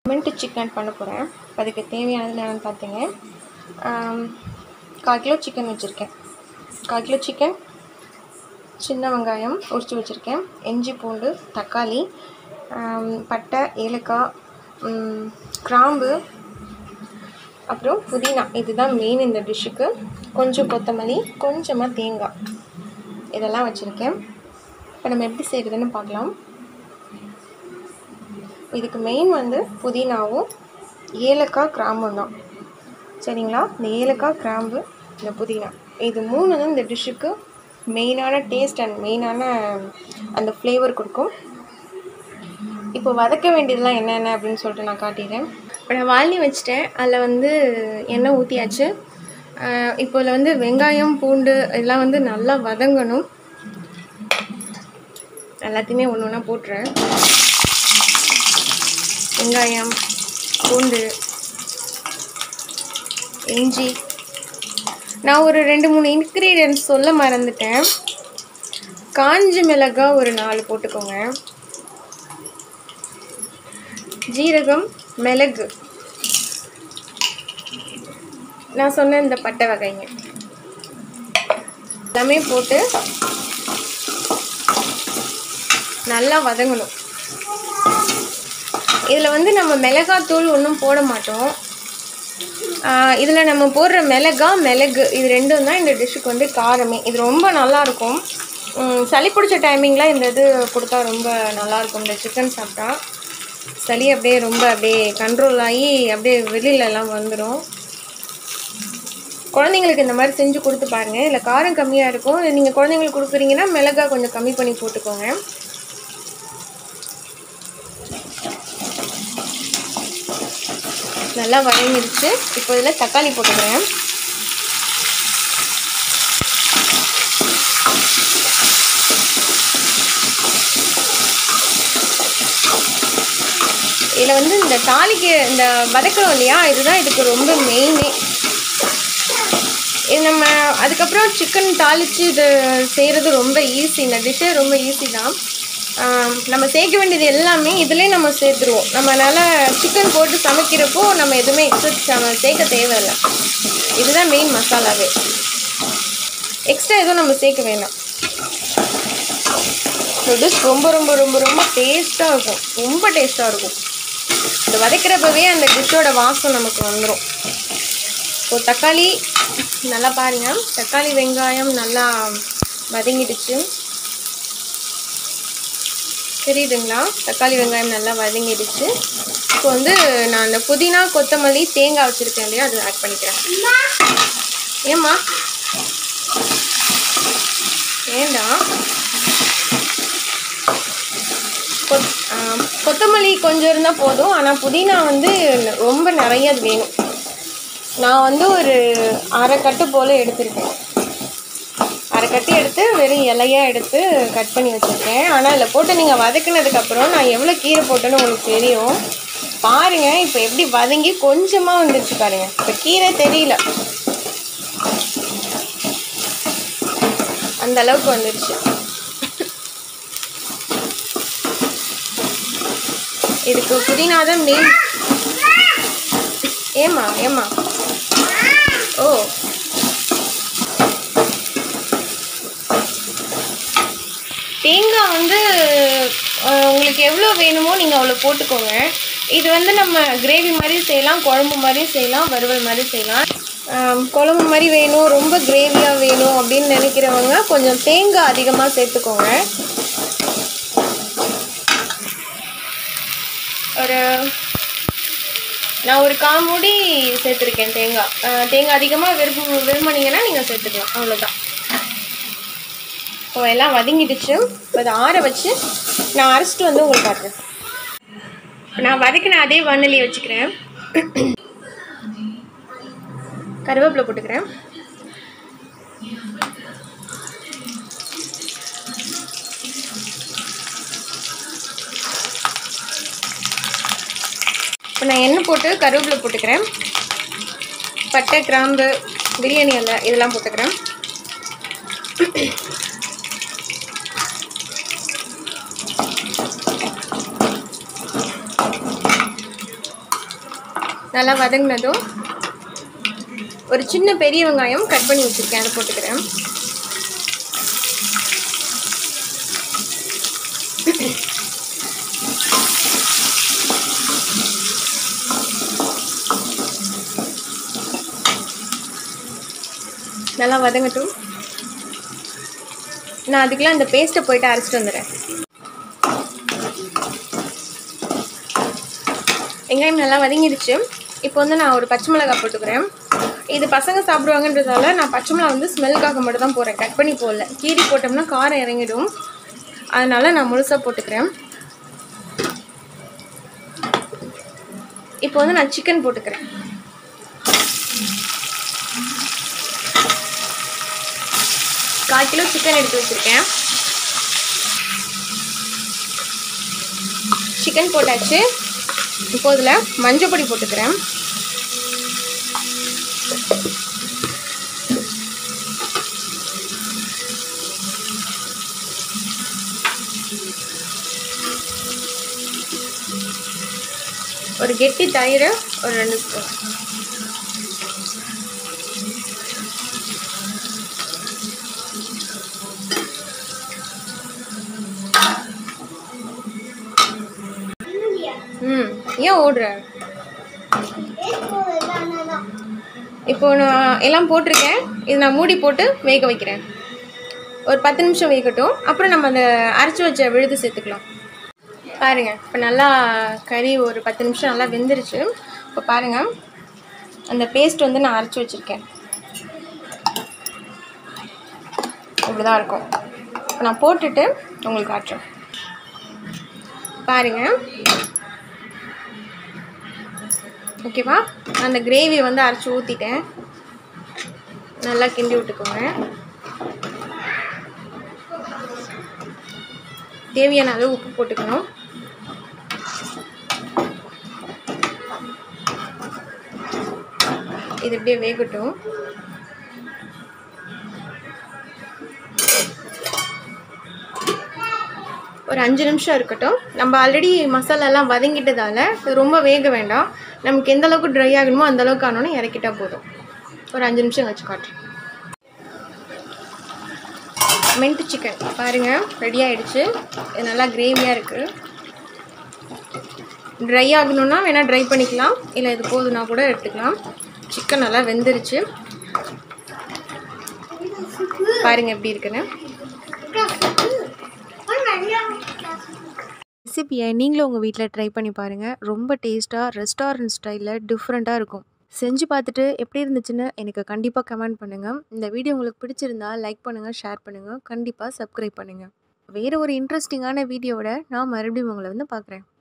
mint chicken பண்ண போகிறேன் அதுக்கு தேவையானது என்னென்னு பார்த்தீங்க ஆம், கால் கிலோ சிக்கன் வச்சுருக்கேன் கால் கிலோ சிக்கன் சின்ன வெங்காயம் உரித்து வச்சுருக்கேன் இஞ்சி பூண்டு தக்காளி ஆம், பட்டை ஏலக்காய் ம், கிராம்பு அப்புறம் புதினா இதுதான் மெயின் இந்த டிஷ்ஷுக்கு கொஞ்சம் கொத்தமல்லி கொஞ்சமாக தேங்காய் இதெல்லாம் வச்சுருக்கேன் இப்போ நம்ம எப்படி செய்கிறதுன்னு பார்க்கலாம் இதுக்கு மெயின் வந்து புதினாவும் ஏலக்காய் கிராம்பும் தான் சரிங்களா இந்த ஏலக்காய் கிராம்பு இந்த புதினா இது மூணு தான் இந்த டிஷ்ஷுக்கு மெயினான டேஸ்ட் அண்ட் மெயினான அந்த ஃப்ளேவர் கொடுக்கும் இப்போ வதக்க வேண்டியதெல்லாம் என்னென்ன அப்படின்னு சொல்லிட்டு நான் காட்டிடுறேன் இப்போ நான் வாழி வச்சுட்டேன் அதில் வந்து எண்ணெய் ஊற்றியாச்சு இப்போ இதில் வந்து வெங்காயம் பூண்டு இதெல்லாம் வந்து நல்லா வதங்கணும் எல்லாத்தையுமே ஒன்று ஒன்றா போட்டுறேன் வெங்காயம் பூண்டு இஞ்சி நான் ஒரு ரெண்டு மூணு இன்க்ரீடியன்ட்ஸ் சொல்ல மறந்துட்டேன் காஞ்ச மிளகாய் ஒரு நாலு போட்டுக்கோங்க ஜீரகம் மிளகு நான் சொன்ன இந்த பட்டை வகைங்க எல்லாமே போட்டு நல்லா வதங்கணும் இதில் வந்து நம்ம மிளகாத்தூள் ஒன்றும் போட மாட்டோம் இதில் நம்ம போடுற மிளகா மிளகு இது ரெண்டும் தான் இந்த டிஷ்ஷுக்கு வந்து காரமே இது ரொம்ப நல்லாயிருக்கும் சளி பிடிச்ச டைமிங்கில் இந்த இது கொடுத்தா ரொம்ப நல்லாயிருக்கும் இந்த சிக்கன் சாப்பிட்டா சளி அப்படியே ரொம்ப அப்படியே கண்ட்ரோல் ஆகி அப்படியே வெளியிலலாம் வந்துடும் குழந்தைங்களுக்கு இந்த மாதிரி செஞ்சு கொடுத்து பாருங்கள் இல்லை காரம் கம்மியாக இருக்கும் நீங்கள் குழந்தைங்களுக்கு கொடுக்குறீங்கன்னா மிளகா கொஞ்சம் கம்மி பண்ணி போட்டுக்கோங்க நல்லா வதங்கிடுச்சு இப்போ இதில் தக்காளி போட்டுக்கிறேன் இதில் வந்து இந்த தாளிக்கு இந்த வதக்கிறோம் இல்லையா இதுதான் இதுக்கு ரொம்ப மெயினே இது நம்ம அதுக்கப்புறம் சிக்கன் தாளித்து இது செய்கிறது ரொம்ப ஈஸி இந்த டிஷ்ஷே ரொம்ப ஈஸி தான் ஆம், நம்ம சேர்க்க வேண்டியது எல்லாமே இதிலே நம்ம சேர்த்துருவோம் நம்மளால் சிக்கன் போட்டு சமைக்கிறப்போ நம்ம எதுவுமே எக்ஸ்ட்ரா நம்ம சேர்க்க தேவையில்லை இதுதான் மெயின் மசாலாவே எக்ஸ்ட்ரா எதுவும் நம்ம சேர்க்க வேணாம் இந்த டிஷ் ரொம்ப ரொம்ப ரொம்ப ரொம்ப டேஸ்ட்டாக இருக்கும் ரொம்ப டேஸ்ட்டாக இருக்கும் இது வதக்கிறப்பவே அந்த டிஷ்ஷோட வாசம் நமக்கு வந்துடும் இப்போ தக்காளி நல்லா பாருங்கள் தக்காளி வெங்காயம் நல்லா வதங்கிடுச்சு தெரியுதுங்களா தக்காளி வெங்காயம் நல்லா வதங்கிடுச்சு இப்போ வந்து நான் அந்த புதினா கொத்தமல்லி தேங்காய் வச்சுருக்கேன் இல்லையா அது ஆட் பண்ணிக்கிறேன் ஏம்மா ஏண்டா கொத் ஆ, கொத்தமல்லி கொஞ்சம் இருந்தால் போதும் ஆனால் புதினா வந்து ரொம்ப நிறைய அது வேணும் நான் வந்து ஒரு அரை கட்டு போல் எடுத்திருக்கேன் அரை கட்டு எடுத்து வெறும் இலையாக எடுத்து கட் பண்ணி வச்சுருக்கேன் ஆனால் இதில் போட்டு நீங்கள் வதக்குனதுக்கப்புறம் நான் எவ்வளோ கீரை போட்டேன்னு உங்களுக்கு தெரியும் பாருங்கள் இப்போ எப்படி வதங்கி கொஞ்சமாக வந்துருச்சு பாருங்கள் இப்போ கீரை தெரியல அந்த அளவுக்கு வந்துருச்சு இதுக்கு புதினா தான் மெயின் ஏம்மா ஏம்மா ஓ தேங்காய் வந்து அஹ், உங்களுக்கு எவ்வளோ வேணுமோ நீங்கள் அவ்வளோ போட்டுக்கோங்க இது வந்து நம்ம கிரேவி மாதிரி செய்யலாம் குழம்பு மாதிரி செய்யலாம் வறுவல் மாதிரி செய்யலாம் ஆம், குழம்பு மாதிரி வேணும் ரொம்ப கிரேவியாக வேணும் அப்படின்னு நினைக்கிறவங்க கொஞ்சம் தேங்காய் அதிகமாக சேர்த்துக்கோங்க ஒரு நான் ஒரு கால் மூடி சேர்த்துருக்கேன் தேங்காய் அஹ், தேங்காய் அதிகமாக விரும்ப விரும்பினீங்கன்னா நீங்கள் சேர்த்துக்கலாம் அவ்வளோதான் இப்போ எல்லாம் வதங்கிடுச்சு இப்போ அதை ஆற வச்சு நான் அரைச்சிட்டு வந்து உங்களுக்கு காட்டுறேன் இப்போ நான் வதக்கின அதே வானொலி வச்சுக்கிறேன் கருவேப்பிலை போட்டுக்கிறேன் இப்போ நான் எண்ணெய் போட்டு கருவேப்பிலை போட்டுக்கிறேன் பட்டை கிராம்பு பிரியாணி இலை இதெல்லாம் போட்டுக்கிறேன் நல்லா வதங்கினதும் ஒரு சின்ன பெரிய வெங்காயம் கட் பண்ணி வச்சுருக்கேன் அதை போட்டுக்கிறேன் நல்லா வதங்கட்டும் நான் அதுக்கெலாம் இந்த பேஸ்ட்டை போயிட்டு அரைச்சிட்டு வந்துடுறேன் வெங்காயம் நல்லா வதங்கிடுச்சு இப்போ வந்து நான் ஒரு பச்சை மிளகாய் போட்டுக்கிறேன் இது பசங்க சாப்பிடுவாங்கன்றதால நான் பச்சை மிளகா வந்து ஸ்மெல்லுக்காக மட்டும் தான் போடுறேன் கட் பண்ணி போடல கீரி போட்டோம்னா காரம் இறங்கிடும் அதனால் நான் முழுசாக போட்டுக்கிறேன் இப்போ வந்து நான் சிக்கன் போட்டுக்கிறேன் கால் கிலோ சிக்கன் எடுத்து வச்சுருக்கேன் சிக்கன் போட்டாச்சு இப்போ இதில் மஞ்சள் பொடி போட்டுக்கிறேன் ஒரு கெட்டி தயிர் ஒரு ரெண்டு ஸ்பூன் ம் ஏன் ஓடுற இப்போ நான் எல்லாம் போட்டிருக்கேன் இது நான் மூடி போட்டு வேக வைக்கிறேன் ஒரு பத்து நிமிஷம் வேகட்டும் அப்புறம் நம்ம அந்த அரைச்சி வச்ச விழுது சேர்த்துக்கலாம் பாருங்க இப்போ நல்லா கறி ஒரு பத்து நிமிஷம் நல்லா வெந்துருச்சு இப்போ பாருங்கள் அந்த பேஸ்ட் வந்து நான் அரைச்சி வச்சுருக்கேன் இப்படி தான் இருக்கும் இப்போ நான் போட்டுட்டு உங்களுக்கு காட்டுறேன் பாருங்கள் ஓகேவா அந்த கிரேவி வந்து அரைச்சி ஊற்றிட்டேன் நல்லா கிண்டி விட்டுக்கோங்க தேவையான அளவு உப்பு போட்டுக்கணும் இது இப்படியே வேகட்டும் ஒரு அஞ்சு நிமிஷம் இருக்கட்டும் நம்ம ஆல்ரெடி மசாலாலாம் வதங்கிட்டதால இது ரொம்ப வேக வேண்டாம் நமக்கு எந்த அளவுக்கு ட்ரை ஆகணுமோ அந்த அளவுக்கு ஆனோன்னு இறக்கிட்டா போதும் ஒரு அஞ்சு நிமிஷம் வச்சு காட்டுறேன் மின்ட் சிக்கன் பாருங்கள் ரெடி ஆகிடுச்சு இது நல்லா கிரேவியாக இருக்குது ட்ரை ஆகணுன்னா வேணால் ட்ரை பண்ணிக்கலாம் இல்லை இது போதுனா கூட எடுத்துக்கலாம் சிக்கன் நல்லா வெந்துருச்சு பாருங்கள் எப்படி இருக்குன்னு ரெசிபியை நீங்களும் உங்கள் வீட்டில் ட்ரை பண்ணி பாருங்கள் ரொம்ப டேஸ்ட்டாக ரெஸ்டாரண்ட் ஸ்டைலில் டிஃப்ரெண்ட்டாக இருக்கும் செஞ்சு பார்த்துட்டு எப்படி இருந்துச்சுன்னு எனக்கு கண்டிப்பாக கமெண்ட் பண்ணுங்கள் இந்த வீடியோ உங்களுக்கு பிடிச்சிருந்தா லைக் பண்ணுங்கள் ஷேர் பண்ணுங்கள் கண்டிப்பாக சப்ஸ்கிரைப் பண்ணுங்கள் வேறு ஒரு இன்ட்ரெஸ்டிங்கான வீடியோவோட நான் மறுபடியும் உங்களை வந்து பார்க்குறேன்